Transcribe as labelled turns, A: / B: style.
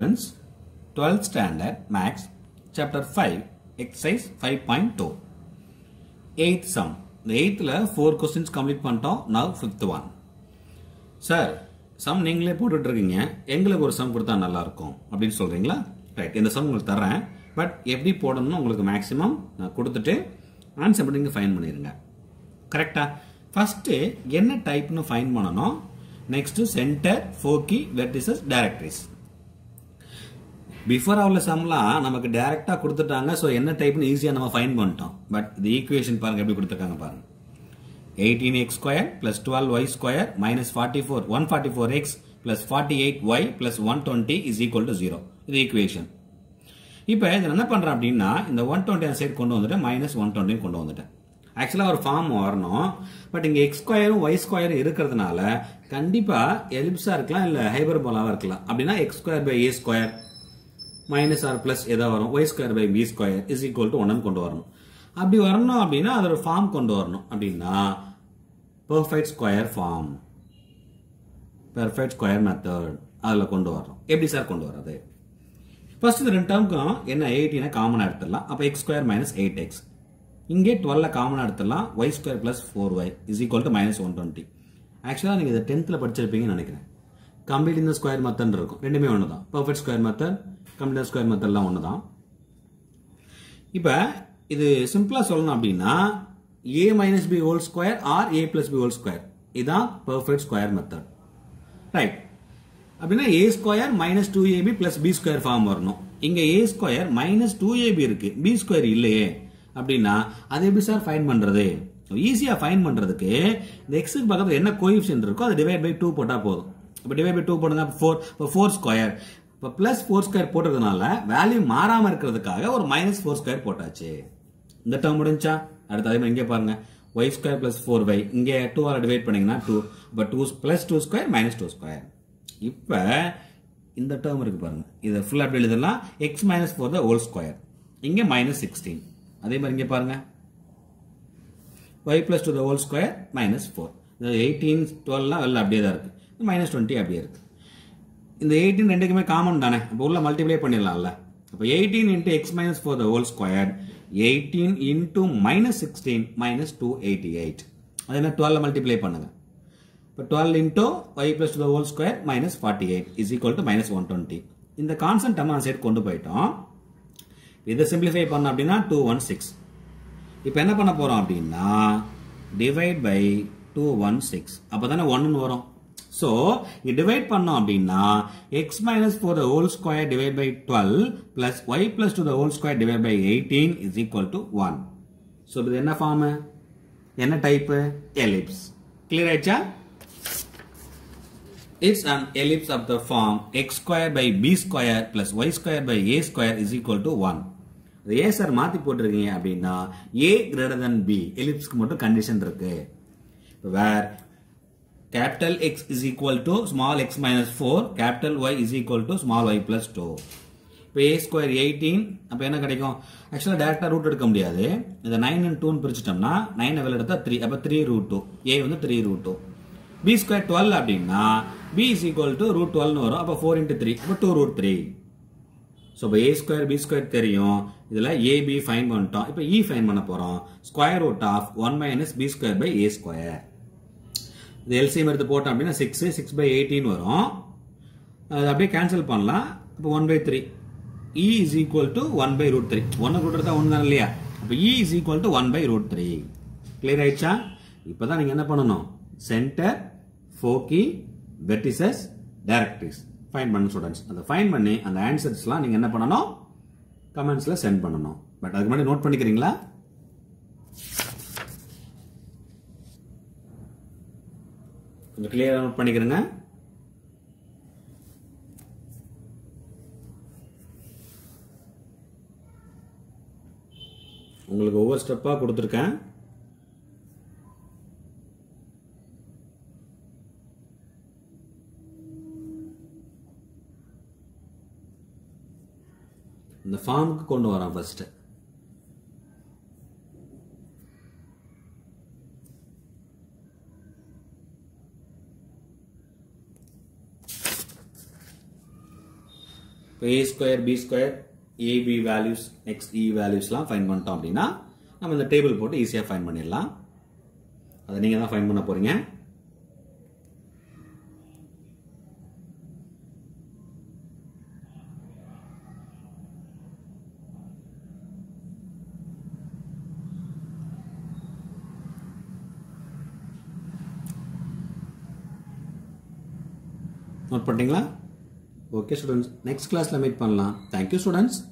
A: Friends, 12th standard max chapter 5 exercise 5.2 8th sum இந்த 8th four questions complete பண்ணிட்டோம் now fifth one sir sum நீங்களே போட்டுட்டு இருக்கீங்க எங்களுக்கு ஒரு சம் கொடுத்தா நல்லா இருக்கும் அப்படின்னு சொல்றீங்களா ரைட் இந்த சம் உங்களுக்கு தர்றேன் பட் எப்படி போடணும்னு உங்களுக்கு மேக்ஸிமம் நான் கொடுத்துட்டு ஆன்சர் பண்ணி நீங்கள் ஃபைன் பண்ணிடுங்க கரெக்டா ஃபர்ஸ்ட் என்ன டைப்னு ஃபைன் பண்ணணும் next centre foci vertices directrices before உள்ள சம்லாம் நமக்கு டைரக்டா கொடுத்துட்டாங்க ஸோ என்ன டைப்னு ஈஸியாக நம்ம ஃபைன் பண்ணிட்டோம் பட் இந்த ஈக்குவேஷன் பாருங்க எப்படி கொடுத்துருக்காங்க பாருங்க eighteen x square plus twelve y square minus forty four one forty four x plus forty eight y plus one twenty is equal to zero இது ஈக்குவேஷன் இப்போ இதில் என்ன பண்ணுறேன் அப்படின்னா இந்த ஒன் டுவெண்ட்டி சைடு கொண்டு வந்துட்டேன் மைனஸ் ஒன் டுவெண்ட்டி கொண்டு வந்துட்டேன் ஆக்சுவலாக ஒரு ஃபார்ம் வரணும் பட் இங்கே எக்ஸ் ஸ்கொயரும் ஒய் ஸ்கொயரும் இருக்கிறதுனால கண்டிப்பாக எலிப்ஸாக இருக்கலாம் இல்லை ஹைபர்போலாவாக இருக்கலாம் அப்படின்னா x square by a square minus or plus எதா வரும் y square by b square is equal to ஒன்னு கொண்டு வரணும் அப்படி வரணும் அப்படின்னா அதோட ஃபார்ம் கொண்டு வரணும் அப்படின்னா perfect square form perfect square method அதில் கொண்டு வரணும் எப்படி சார் கொண்டு வர்றது ஃபர்ஸ்ட் இந்த ரெண்டு டேர்முக்கும் என்ன எயிட்டினை காமனாக எடுத்துடலாம் அப்போ x square minus eight x இங்கே டுவெல்ல காமனாக எடுத்துடலாம் y square plus four y is equal to minus one twenty ஆக்சுவலாக நீங்கள் இதை டென்த்தில் படிச்சிருப்பீங்கன்னு நினைக்கிறேன் கம்ப்ளீட் இந்த ஸ்கொயர் மெத்தட் இருக்கும் ரெண்டுமே ஒன்று தான் perfect square method complete square மெத்தட்லாம் ஒன்று தான் இப்போ இது சிம்பிளாக சொல்லணும் அப்படின்னா a minus b whole square or a plus b whole square இதுதான் பர்ஃபெக்ட் ஸ்கொயர் மெத்தட் ரைட் அப்படின்னா a square minus two ab plus b square form வரணும் இங்க a square minus two ab இருக்கு பி ஸ்கொயர் இல்லையே அப்படின்னா அது எப்படி sir fine பண்றது ஈஸியா ஃபைன் பண்றதுக்கு இந்த எக்ஸுக்கு பக்கத்தில் என்ன கோஎஃபிஷியன்ட் இருக்கோ அதை டிவைட் பை டூ போட்டா போதும் இப்போ டிவைட் பை டூ போட்டா ஃபோர் இப்போ ஃபோர் ஸ்கொயர் இப்போ பிளஸ் ஃபோர் ஸ்கொயர் போட்டதுனால வேல்யூ மாறாம இருக்கிறதுக்காக ஒரு மைனஸ் ஃபோர் ஸ்கொயர் போட்டாச்சு இந்த டேர்ம் முடிஞ்சா அடுத்து அதே மாதிரி இங்கே பாருங்க y square plus four y இங்கே டூ ஆர் டிவைட் பண்ணீங்கன்னா டூ இப்போ two plus two square minus two square இப்போ இந்த டேர்ம் இருக்கு பாருங்க இதை ஃபுல்லாக அப்படி எழுதலாம் x minus four the whole square இங்கே மைனஸ் சிக்ஸ்டீன் அதே மாதிரி இங்கே பாருங்க y plus two the whole square minus four eighteen டுவெல்லாம் எல்லாம் அப்படியே தான் இருக்கு மைனஸ் டுவெண்ட்டி அப்படியே இருக்கு இந்த எயிட்டீன் ரெண்டுக்குமே காமன் தானே இப்போ உள்ள மல்டிப்ளை பண்ணிடலாம்ல அப்போ eighteen into x minus four the whole square eighteen into minus sixteen minus two eighty eight அதே மாதிரி டுவெல் மல்டிப்ளை பண்ணுங்க இப்போ twelve into y plus the whole square minus forty eight is equal to minus one twenty இந்த constant நம்ம side கொண்டு போயிட்டோம் இதை simplify பண்ணோம் அப்படின்னா டூ ஒன் சிக்ஸ் இப்போ என்ன பண்ண போறோம் அப்படின்னா divide by two one six அப்போ தானே ஒன்னு வரும் ஸோ இது டிவைட் பண்ணோம் அப்படின்னா x minus four the whole square divide by twelve plus y plus two the whole square divide by eighteen is equal to one so இது என்ன form என்ன டைப்பு எலிப்ஸ் கிளியர் ஆயிடுச்சா It's an ellipse of the form x square by b square plus y square by a square is equal to 1. இது ஏ sir மாத்தி போட்டிருக்கீங்க அப்படின்னா a greater than b எலிப்ஸ்க்கு மட்டும் கண்டிஷன் இருக்கு where capital x is equal to small x minus four capital y is equal to small y plus two இப்போ a square eighteen அப்போ என்ன கிடைக்கும் ஆக்சுவலாக டேரெக்டாக ரூட் எடுக்க முடியாது இதை நைன் அண்ட் டூன்னு பிரிச்சிட்டோம்னா நைன் வெளில எடுத்தா த்ரீ அப்போ த்ரீ ரூட் டூ ஏ வந்து three root two b square twelve அப்படின்னா b is equal to root டுவெல்னு வரும் அப்போ ஃபோர் இன்ட்டு த்ரீ அப்போ டூ ரூட் த்ரீ ஸோ இப்போ ஏ ஸ்கொயர் பி ஸ்கொயர் தெரியும் இதில் ஏபி ஃபைன் பண்ணிட்டோம் இப்போ இ ஃபைன் பண்ண போகிறோம் square root of one minus b square by a square இது எல்சிஎம் எடுத்து போட்டோம் அப்படின்னா சிக்ஸ் சிக்ஸ் பை எயிட்டின் வரும் அது அப்படியே கேன்சல் பண்ணலாம் இப்போ one by three e is equal to one by root three ஒன்று ரூட் தான் ஒன்று தானே இல்லையா அப்போ e is equal to one by root three clear ஆயிடுச்சா இப்போ தான் நீங்கள் என்ன பண்ணணும் centre foci vertices directrices find பண்ண ஸ்டூடெண்ட்ஸ் அதை ஃபைன் பண்ணி அந்த ஆன்சர்ஸ்லாம் நீங்கள் என்ன பண்ணணும் கமெண்ட்ஸில் சென்ட் பண்ணணும் பட் அதுக்கு முன்னாடி நோட் பண்ணிக்கிறீங்களா கொஞ்சம் கிளியராக நோட் பண்ணிக்கிறேங்க உங்களுக்கு ஒவ்வொரு ஸ்டெப்பாக கொடுத்துருக்கேன் இந்த ஃபார்முக்கு கொண்டு வரோம் ஃபர்ஸ்ட் இப்போ a square b square ab values x e வேல்யூஸ்லாம் ஃபைன் பண்ணிட்டோம் அப்படின்னா நம்ம இந்த டேபிள் போட்டு ஈஸியாக ஃபைன் பண்ணிடலாம் அதை நீங்கள் தான் ஃபைன் பண்ண போறீங்க நோட் பண்ணிட்டீங்களா ஓகே ஸ்டூடெண்ட்ஸ் நெக்ஸ்ட் கிளாஸில் மீட் பண்ணலாம் தேங்க்யூ ஸ்டூடெண்ட்ஸ்